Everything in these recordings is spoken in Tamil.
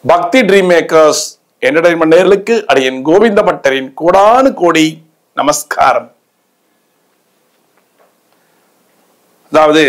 பக்தி ட்ரீம் மேக்கர்ஸ் என்டர்டைன்மெண்ட் நேர்களுக்கு அடியன் கோவிந்த பட்டரின் கோடானு கோடி நமஸ்காரம் அதாவது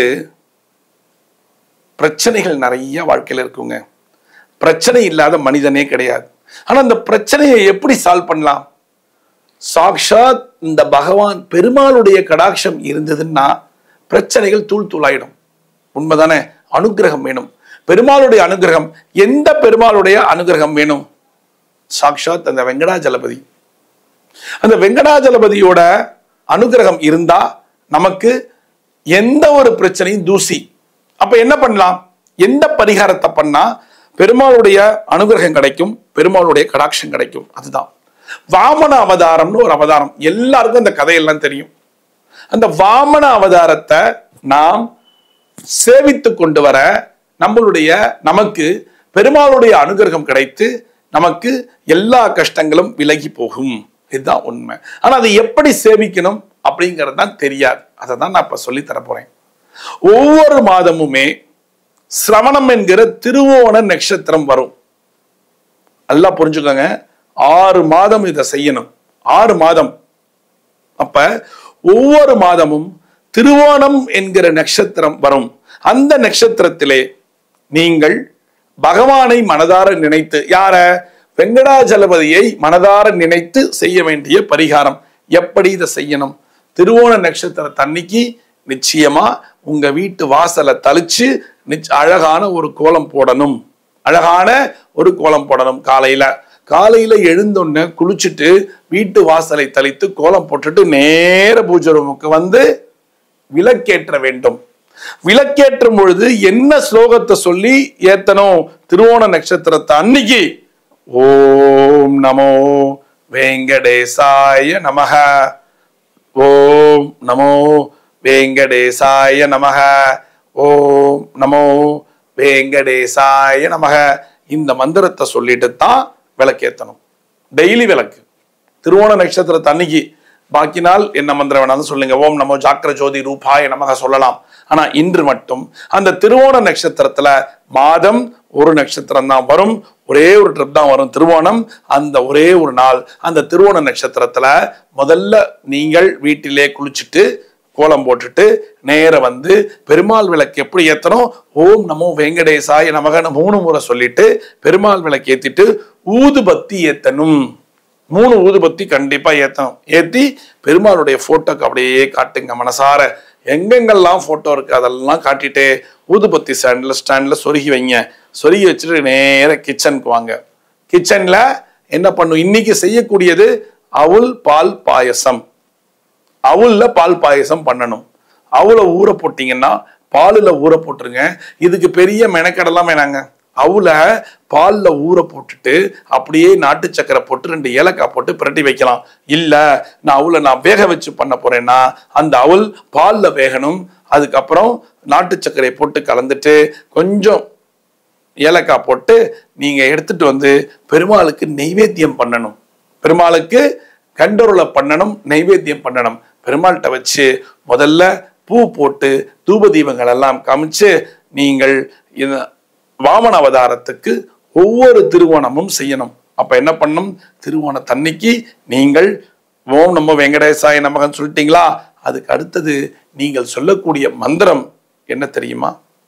பிரச்சனைகள் நிறைய வாழ்க்கையில் இருக்குங்க பிரச்சனை இல்லாத மனிதனே கிடையாது ஆனா அந்த பிரச்சனையை எப்படி சால்வ் பண்ணலாம் சாக்ஷாத் இந்த பகவான் பெருமாளுடைய கடாட்சம் இருந்ததுன்னா பிரச்சனைகள் தூள் தூளாயிடும் உண்மைதானே அனுகிரகம் வேணும் பெருமாளுடைய அனுகிரகம் எந்த பெருமாளுடைய அனுகிரகம் வேணும் சாக்ஷாத் அந்த வெங்கடாஜலபதி அந்த வெங்கடாஜலபதியோட அனுகிரகம் இருந்தா நமக்கு எந்த ஒரு பிரச்சனையும் தூசி அப்ப என்ன பண்ணலாம் எந்த பரிகாரத்தை பண்ணா பெருமாளுடைய அனுகிரகம் கிடைக்கும் பெருமாளுடைய கடாட்சம் கிடைக்கும் அதுதான் வாமன அவதாரம்னு ஒரு அவதாரம் எல்லாருக்கும் அந்த கதையெல்லாம் தெரியும் அந்த வாமன அவதாரத்தை நாம் சேவித்து கொண்டு வர நம்மளுடைய நமக்கு பெருமாளுடைய அனுகிரகம் கிடைத்து நமக்கு எல்லா கஷ்டங்களும் விலகி போகும் இதுதான் உண்மை ஆனா அதை எப்படி சேவிக்கணும் அப்படிங்கிறது தான் தெரியாது அதை தான் நான் இப்ப சொல்லி தர போறேன் ஒவ்வொரு மாதமுமே சிரவணம் என்கிற திருவோண நட்சத்திரம் வரும் நல்லா புரிஞ்சுக்கோங்க ஆறு மாதம் இதை செய்யணும் ஆறு மாதம் அப்ப ஒவ்வொரு மாதமும் திருவோணம் என்கிற நட்சத்திரம் வரும் அந்த நட்சத்திரத்திலே நீங்கள் பகவானை மனதார நினைத்து யார வெங்கடாஜலபதியை மனதார நினைத்து செய்ய வேண்டிய பரிகாரம் எப்படி இதை செய்யணும் திருவோண நட்சத்திர தன்னைக்கு நிச்சயமா உங்க வீட்டு வாசலை தளிச்சு நிச்ச அழகான ஒரு கோலம் போடணும் அழகான ஒரு கோலம் போடணும் காலையில காலையில எழுந்தொன்னு குளிச்சுட்டு வீட்டு வாசலை தளித்து கோலம் போட்டுட்டு நேர பூஜை ரூமுக்கு வந்து விளக்கேற்ற வேண்டும் விளக்கேற்றும் பொழுது என்ன ஸ்லோகத்தை சொல்லி ஏத்தணும் திருவோண நட்சத்திரத்தை அன்னைக்கு ஓம் நமோ வெங்கடேசாய நமக ஓம் நமோ வெங்கடேசாய நமக ஓம் நமோ வெங்கடேசாய நமக இந்த மந்திரத்தை சொல்லிட்டு தான் விளக்கேத்தணும் டெய்லி விளக்கு திருவோண நட்சத்திரத்தை அன்னைக்கு பாக்கி நாள் என்ன மந்திரம் வேணாலும் சொல்லுங்க ஓம் நமோ ஜாக்கிர ஜோதி ரூபாய நமக சொல்லலாம் ஆனா இன்று மட்டும் அந்த திருவோண நட்சத்திரத்துல மாதம் ஒரு நட்சத்திரம் தான் வரும் ஒரே ஒரு ட்ரிப் தான் வரும் திருவோணம் அந்த ஒரே ஒரு நாள் அந்த திருவோண நட்சத்திரத்துல முதல்ல நீங்கள் வீட்டிலே குளிச்சுட்டு கோலம் போட்டுட்டு நேர வந்து பெருமாள் விளக்கு எப்படி ஏத்தணும் ஓம் நமோ வெங்கடேசாய நமகன்னு மூணு முறை சொல்லிட்டு பெருமாள் விளக்கு ஏத்திட்டு ஊதுபத்தி ஏத்தணும் மூணு ஊதுபத்தி கண்டிப்பா ஏத்தணும் ஏத்தி பெருமாளுடைய போட்டோக்கு அப்படியே காட்டுங்க மனசார எங்கெங்கெல்லாம் போட்டோ இருக்கு அதெல்லாம் காட்டிட்டு ஊதுபத்தி ஸ்டாண்ட்ல ஸ்டாண்ட்ல சொருகி வைங்க சொருகி வச்சுட்டு நேர கிச்சனுக்கு வாங்க கிச்சன்ல என்ன பண்ணும் இன்னைக்கு செய்யக்கூடியது அவுல் பால் பாயசம் அவுல்ல பால் பாயசம் பண்ணணும் அவுல ஊற போட்டீங்கன்னா பாலுல ஊற போட்டுருங்க இதுக்கு பெரிய மெனக்கடலாம் வேணாங்க அவுல பால்ல ஊற போட்டுட்டு அப்படியே நாட்டு சக்கரை போட்டு ரெண்டு ஏலக்காய் போட்டு பிரட்டி வைக்கலாம் இல்ல நான் அவுல நான் வேக வச்சு பண்ண போறேன்னா அந்த அவுல் பால்ல வேகணும் அதுக்கப்புறம் நாட்டு சர்க்கரை போட்டு கலந்துட்டு கொஞ்சம் ஏலக்காய் போட்டு நீங்க எடுத்துட்டு வந்து பெருமாளுக்கு நெய்வேத்தியம் பண்ணணும் பெருமாளுக்கு கண்டொருளை பண்ணணும் நைவேத்தியம் பண்ணணும் பெருமாள்கிட்ட வச்சு முதல்ல பூ போட்டு தூப தீபங்கள் எல்லாம் காமிச்சு நீங்கள் இந்த வாமன அவதாரத்துக்கு ஒவ்வொரு திருவோணமும் செய்யணும் அப்ப என்ன பண்ணும் திருவோண தன்னைக்கு நீங்கள் ஓம் நம்ம வெங்கடேசாய நமகன் சொல்லிட்டீங்களா அதுக்கு அடுத்தது நீங்கள் சொல்லக்கூடிய மந்திரம் என்ன தெரியுமா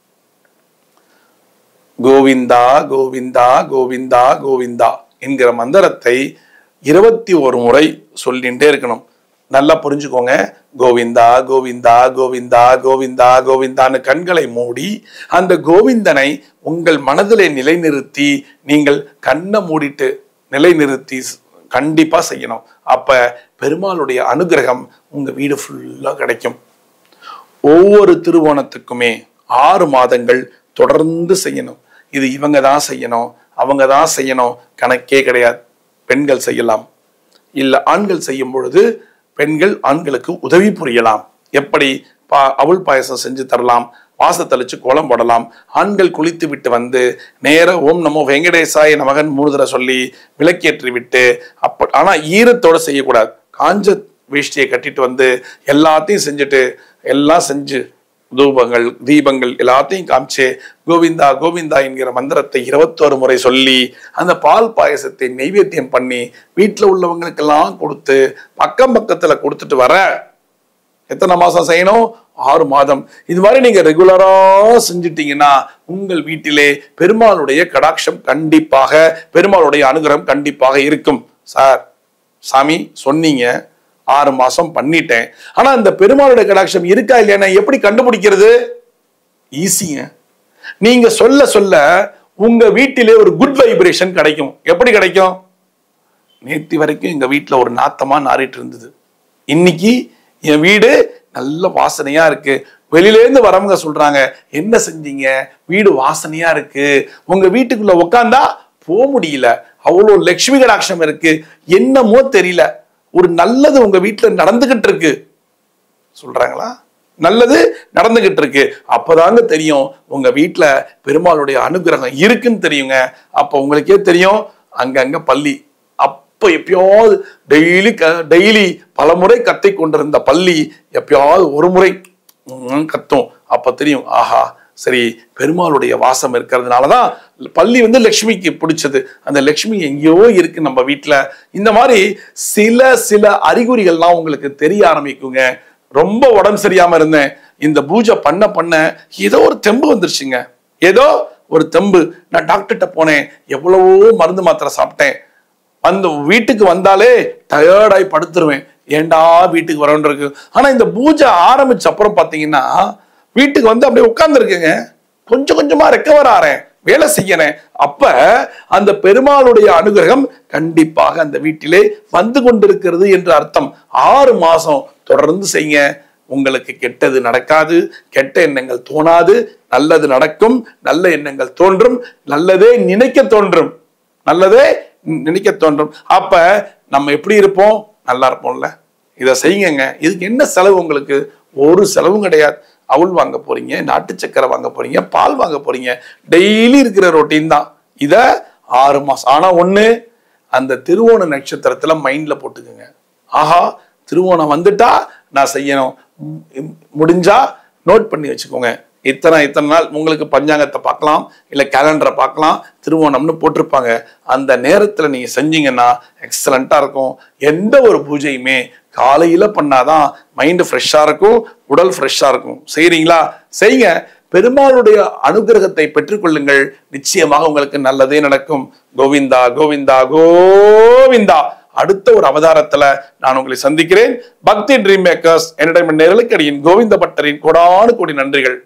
கோவிந்தா கோவிந்தா கோவிந்தா கோவிந்தா என்கிற மந்திரத்தை இருபத்தி ஒரு முறை சொல்லிகிட்டே இருக்கணும் நல்லா புரிஞ்சுக்கோங்க கோவிந்தா கோவிந்தா கோவிந்தா கோவிந்தா கோவிந்தான்னு கண்களை மூடி அந்த கோவிந்தனை உங்கள் மனதிலே நிலைநிறுத்தி நீங்கள் கண்ணை மூடிட்டு நிலைநிறுத்தி கண்டிப்பா செய்யணும் அப்ப பெருமாளுடைய அனுகிரகம் உங்க வீடு ஃபுல்லா கிடைக்கும் ஒவ்வொரு திருவோணத்துக்குமே ஆறு மாதங்கள் தொடர்ந்து செய்யணும் இது இவங்க தான் செய்யணும் அவங்க தான் செய்யணும் கணக்கே கிடையாது பெண்கள் செய்யலாம் இல்ல ஆண்கள் செய்யும் பொழுது பெண்கள் ஆண்களுக்கு உதவி புரியலாம் எப்படி பா அவள் பாயசம் செஞ்சு தரலாம் வாசத்தளிச்சு கோலம் போடலாம் ஆண்கள் குளித்து விட்டு வந்து நேர ஓம் நமோ வெங்கடேசாய நமகன் மூணு தடவை சொல்லி விளக்கேற்றி விட்டு அப்ப ஆனா ஈரத்தோட செய்யக்கூடாது காஞ்ச வேஷ்டியை கட்டிட்டு வந்து எல்லாத்தையும் செஞ்சுட்டு எல்லாம் செஞ்சு தூபங்கள் தீபங்கள் எல்லாத்தையும் காமிச்சு கோவிந்தா கோவிந்தா என்கிற மந்திரத்தை இருபத்தோரு முறை சொல்லி அந்த பால் பாயசத்தை நெய்வேத்தியம் பண்ணி வீட்டில் உள்ளவங்களுக்கெல்லாம் கொடுத்து பக்கம் பக்கத்துல கொடுத்துட்டு வர எத்தனை மாசம் செய்யணும் ஆறு மாதம் இது மாதிரி நீங்க ரெகுலரா செஞ்சிட்டீங்கன்னா உங்கள் வீட்டிலே பெருமாளுடைய கடாட்சம் கண்டிப்பாக பெருமாளுடைய அனுகிரகம் கண்டிப்பாக இருக்கும் சார் சாமி சொன்னீங்க ஆறு மாசம் பண்ணிட்டேன் ஆனா இந்த பெருமாளுடைய கடாட்சம் இருக்கா இல்லையா எப்படி கண்டுபிடிக்கிறது ஈஸிங்க நீங்க சொல்ல சொல்ல உங்க வீட்டிலே ஒரு குட் வைப்ரேஷன் கிடைக்கும் எப்படி கிடைக்கும் நேத்தி வரைக்கும் எங்க வீட்டுல ஒரு நாத்தமா நாறிட்டு இருந்தது இன்னைக்கு என் வீடு நல்ல வாசனையா இருக்கு வெளியில இருந்து வரவங்க சொல்றாங்க என்ன செஞ்சீங்க வீடு வாசனையா இருக்கு உங்க வீட்டுக்குள்ள உட்காந்தா போக முடியல அவ்வளோ லட்சுமி கடாட்சம் இருக்கு என்னமோ தெரியல ஒரு நல்லது உங்க வீட்டுல நடந்துகிட்டு இருக்கு சொல்றாங்களா நல்லது நடந்துகிட்டு இருக்கு அப்பதாங்க தெரியும் உங்க வீட்டுல பெருமாளுடைய அனுகிரகம் இருக்குன்னு தெரியுங்க அப்ப உங்களுக்கே தெரியும் அங்கங்க பள்ளி அப்ப எப்பயாவது டெய்லி டெய்லி பல முறை கத்தை கொண்டிருந்த பள்ளி எப்பயாவது ஒரு முறை ம், கத்தும் அப்ப தெரியும் ஆஹா சரி பெருமாளுடைய வாசம் இருக்கிறதுனாலதான் பள்ளி வந்து லக்ஷ்மிக்கு பிடிச்சது அந்த லக்ஷ்மி எங்கேயோ இருக்கு நம்ம வீட்டுல இந்த மாதிரி சில சில அறிகுறிகள்லாம் உங்களுக்கு தெரிய ஆரம்பிக்குங்க ரொம்ப உடம்பு சரியாம இருந்தேன் இந்த பூஜை பண்ண பண்ண ஏதோ ஒரு தெம்பு வந்துருச்சுங்க ஏதோ ஒரு தெம்பு நான் டாக்டர்கிட்ட போனேன் எவ்வளவோ மருந்து மாத்திரை சாப்பிட்டேன் அந்த வீட்டுக்கு வந்தாலே டயர்டாகி படுத்துருவேன் ஏன்டா வீட்டுக்கு வரணும் இருக்கு ஆனா இந்த பூஜை ஆரம்பிச்ச அப்புறம் பாத்தீங்கன்னா வீட்டுக்கு வந்து அப்படியே உட்கார்ந்துருக்குங்க கொஞ்சம் கொஞ்சமா ரெக்கவர் ஆறேன் வேலை செய்யறேன் அப்ப அந்த பெருமாளுடைய அனுகிரகம் கண்டிப்பாக அந்த வீட்டிலே வந்து கொண்டிருக்கிறது என்று அர்த்தம் ஆறு மாசம் தொடர்ந்து செய்யுங்க உங்களுக்கு கெட்டது நடக்காது கெட்ட எண்ணங்கள் தோணாது நல்லது நடக்கும் நல்ல எண்ணங்கள் தோன்றும் நல்லதே நினைக்க தோன்றும் நல்லதே நினைக்க தோன்றும் அப்ப நம்ம எப்படி இருப்போம் நல்லா இருப்போம்ல இதை செய்யுங்க இதுக்கு என்ன செலவு உங்களுக்கு ஒரு செலவும் கிடையாது அவுள் வாங்க போறீங்க நாட்டு சக்கரை வாங்க போறீங்க பால் வாங்க போறீங்க டெய்லி இருக்கிற ரொட்டீன் தான் இத ஆறு மாசம் ஆனா ஒண்ணு அந்த திருவோண நட்சத்திரத்துல மைண்ட்ல போட்டுக்குங்க ஆஹா திருவோணம் வந்துட்டா நான் செய்யணும் ம், முடிஞ்சா நோட் பண்ணி வச்சுக்கோங்க இத்தனை இத்தனை நாள் உங்களுக்கு பஞ்சாங்கத்தை பார்க்கலாம் இல்லை கேலண்டரை பார்க்கலாம் திருவோணம்னு போட்டிருப்பாங்க அந்த நேரத்தில் நீங்கள் செஞ்சீங்கன்னா எக்ஸலண்ட்டாக இருக்கும் எந்த ஒரு பூஜையுமே காலையில் பண்ணாதான் மைண்டு ஃப்ரெஷ்ஷாக இருக்கும் உடல் ஃப்ரெஷ்ஷாக இருக்கும் செய்கிறீங்களா செய்யுங்க பெருமாளுடைய அனுகிரகத்தை பெற்றுக்கொள்ளுங்கள் நிச்சயமாக உங்களுக்கு நல்லதே நடக்கும் கோவிந்தா கோவிந்தா கோவிந்தா அடுத்த ஒரு அவதாரத்துல நான் உங்களை சந்திக்கிறேன் பக்தி ட்ரீம் மேக்கர்ஸ் என்டர்டைன்மெண்ட் நேரலுக்கு அடியின் கோவிந்த பட்டரின் கோடானு கோடி நன்றிகள்